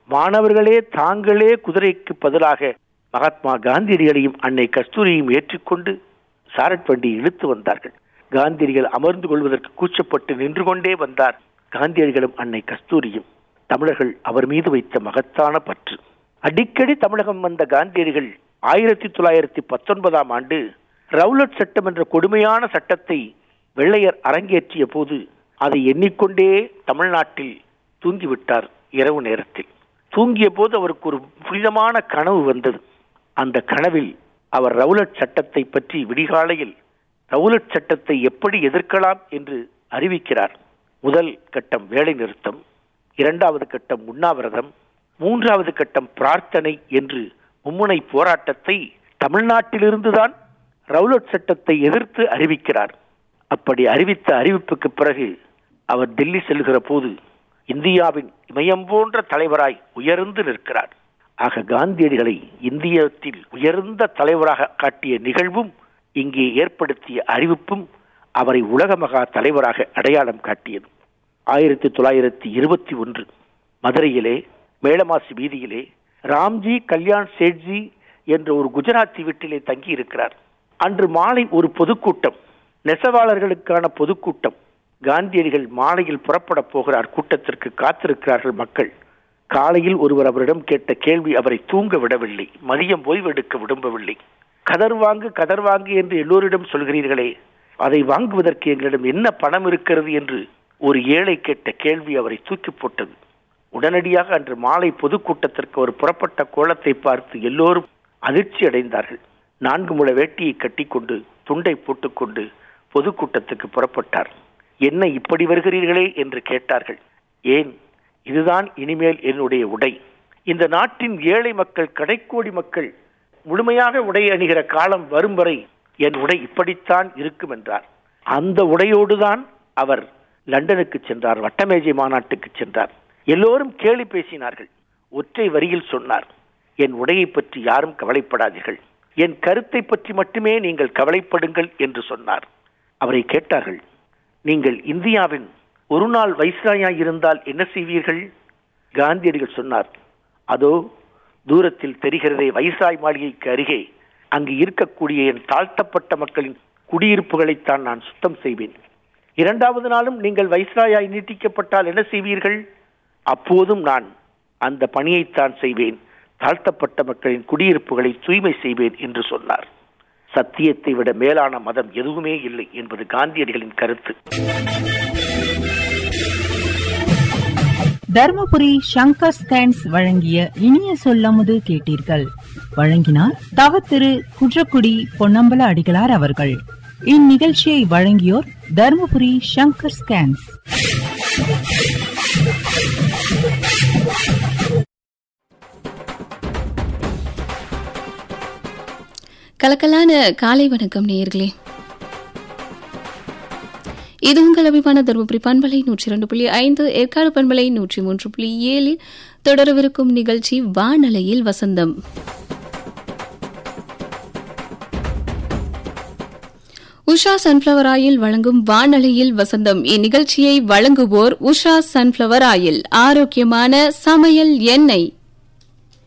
மாணவர்களே தாங்களே குதிரைக்கு பதிலாக மகாத்மா காந்தியடிகளையும் அன்னை கஸ்தூரியையும் ஏற்றிக்கொண்டு சாரட் வண்டி இழுத்து வந்தார்கள் காந்தியடிகள் அமர்ந்து கொள்வதற்கு கூச்சப்பட்டு நின்று கொண்டே வந்தார் காந்தியடிகளும் அன்னை கஸ்தூரியும் தமிழர்கள் அவர் மீது வைத்த மகத்தான பற்று அடிக்கடி தமிழகம் வந்த காந்தியடிகள் ஆயிரத்தி தொள்ளாயிரத்தி பத்தொன்பதாம் ஆண்டு ரவுலட் சட்டம் என்ற கொடுமையான சட்டத்தை வெள்ளையர் அரங்கேற்றிய போது அதை எண்ணிக்கொண்டே தமிழ்நாட்டில் தூங்கிவிட்டார் இரவு நேரத்தில் தூங்கிய போது அவருக்கு ஒரு புனிதமான கனவு வந்தது அந்த கனவில் அவர் ரவுலட் சட்டத்தை பற்றி விடிகாலையில் ரவுலட் சட்டத்தை எப்படி எதிர்க்கலாம் என்று அறிவிக்கிறார் முதல் கட்டம் வேலை நிறுத்தம் இரண்டாவது கட்டம் உண்ணாவிரதம் மூன்றாவது கட்டம் பிரார்த்தனை என்று மும்முனை போராட்டத்தை தமிழ்நாட்டிலிருந்துதான் ரவுலட் சட்டத்தை எதிர்த்து அறிவிக்கிறார் அப்படி அறிவித்த அறிவிப்புக்கு பிறகு அவர் டெல்லி செல்கிற போது இந்தியாவின் இமயம் போன்ற தலைவராய் உயர்ந்து நிற்கிறார் ஆக காந்தியடிகளை இந்தியத்தில் உயர்ந்த தலைவராக காட்டிய நிகழ்வும் இங்கே ஏற்படுத்திய அறிவிப்பும் அவரை உலக மகா தலைவராக அடையாளம் காட்டியது ஆயிரத்தி தொள்ளாயிரத்தி இருபத்தி ஒன்று மதுரையிலே மேலமாசி வீதியிலே ராம்ஜி கல்யாண் சேட்ஜி என்ற ஒரு குஜராத்தி வீட்டிலே தங்கி இருக்கிறார் அன்று மாலை ஒரு பொதுக்கூட்டம் நெசவாளர்களுக்கான பொதுக்கூட்டம் காந்தியடிகள் மாலையில் புறப்பட போகிறார் கூட்டத்திற்கு காத்திருக்கிறார்கள் மக்கள் காலையில் ஒருவர் அவரிடம் கேட்ட கேள்வி அவரை தூங்க விடவில்லை மதியம் ஓய்வெடுக்க விரும்பவில்லை கதர் வாங்கு கதர் வாங்கு என்று எல்லோரிடம் சொல்கிறீர்களே அதை வாங்குவதற்கு எங்களிடம் என்ன பணம் இருக்கிறது என்று ஒரு ஏழை கேட்ட கேள்வி அவரை தூக்கி போட்டது உடனடியாக அன்று மாலை பொதுக்கூட்டத்திற்கு ஒரு புறப்பட்ட கோலத்தை பார்த்து எல்லோரும் அதிர்ச்சி அடைந்தார்கள் நான்கு முழ வேட்டியை கட்டிக்கொண்டு துண்டை போட்டுக்கொண்டு பொதுக்கூட்டத்துக்கு புறப்பட்டார் என்ன இப்படி வருகிறீர்களே என்று கேட்டார்கள் ஏன் இதுதான் இனிமேல் என்னுடைய உடை இந்த நாட்டின் ஏழை மக்கள் கடைக்கோடி மக்கள் முழுமையாக உடை அணிகிற காலம் வரும் வரை என் உடை இப்படித்தான் இருக்கும் என்றார் அந்த உடையோடுதான் அவர் லண்டனுக்கு சென்றார் வட்டமேஜை மாநாட்டுக்கு சென்றார் எல்லோரும் கேலி பேசினார்கள் ஒற்றை வரியில் சொன்னார் என் உடையை பற்றி யாரும் கவலைப்படாதீர்கள் என் கருத்தை பற்றி மட்டுமே நீங்கள் கவலைப்படுங்கள் என்று சொன்னார் அவரை கேட்டார்கள் நீங்கள் இந்தியாவின் ஒரு நாள் வைஸ்ராயாய் இருந்தால் என்ன செய்வீர்கள் காந்தியடிகள் சொன்னார் அதோ தூரத்தில் தெரிகிறதே வைசாய் மாளிகைக்கு அருகே அங்கு இருக்கக்கூடிய என் தாழ்த்தப்பட்ட மக்களின் குடியிருப்புகளைத்தான் நான் சுத்தம் செய்வேன் இரண்டாவது நாளும் நீங்கள் வைஸ்ராயாய் நீட்டிக்கப்பட்டால் என்ன செய்வீர்கள் அப்போதும் நான் அந்த பணியைத்தான் செய்வேன் தாழ்த்தப்பட்ட மக்களின் குடியிருப்புகளை தூய்மை செய்வேன் என்று சொன்னார் சத்தியத்தை விட மேலான மதம் எதுவுமே இல்லை என்பது காந்தியடிகளின் கருத்து தர்மபுரி சங்கர் ஸ்கேன்ஸ் வழங்கிய இனிய சொல்லமுது கேட்டீர்கள் வழங்கினார் தவ திரு குற்றக்குடி பொன்னம்பல அடிகளார் அவர்கள் இந்நிகழ்ச்சியை வழங்கியோர் தர்மபுரி சங்கர் ஸ்கேன்ஸ் கலக்கலான காலை வணக்கம் நேயர்களே இது உங்கள் அபிமான தருமபுரி பண்பலை நூற்றி இரண்டு புள்ளி ஐந்து ஏற்காடு பண்பலை நூற்றி மூன்று புள்ளி ஏழில் தொடரவிருக்கும் நிகழ்ச்சி வானலையில் வசந்தம் உஷா சன்ஃப்ளவர் ஆயில் வழங்கும் வானலையில் வசந்தம் இந்நிகழ்ச்சியை வழங்குவோர் உஷா சன்ஃப்ளவர் ஆயில் ஆரோக்கியமான சமையல் எண்ணெய்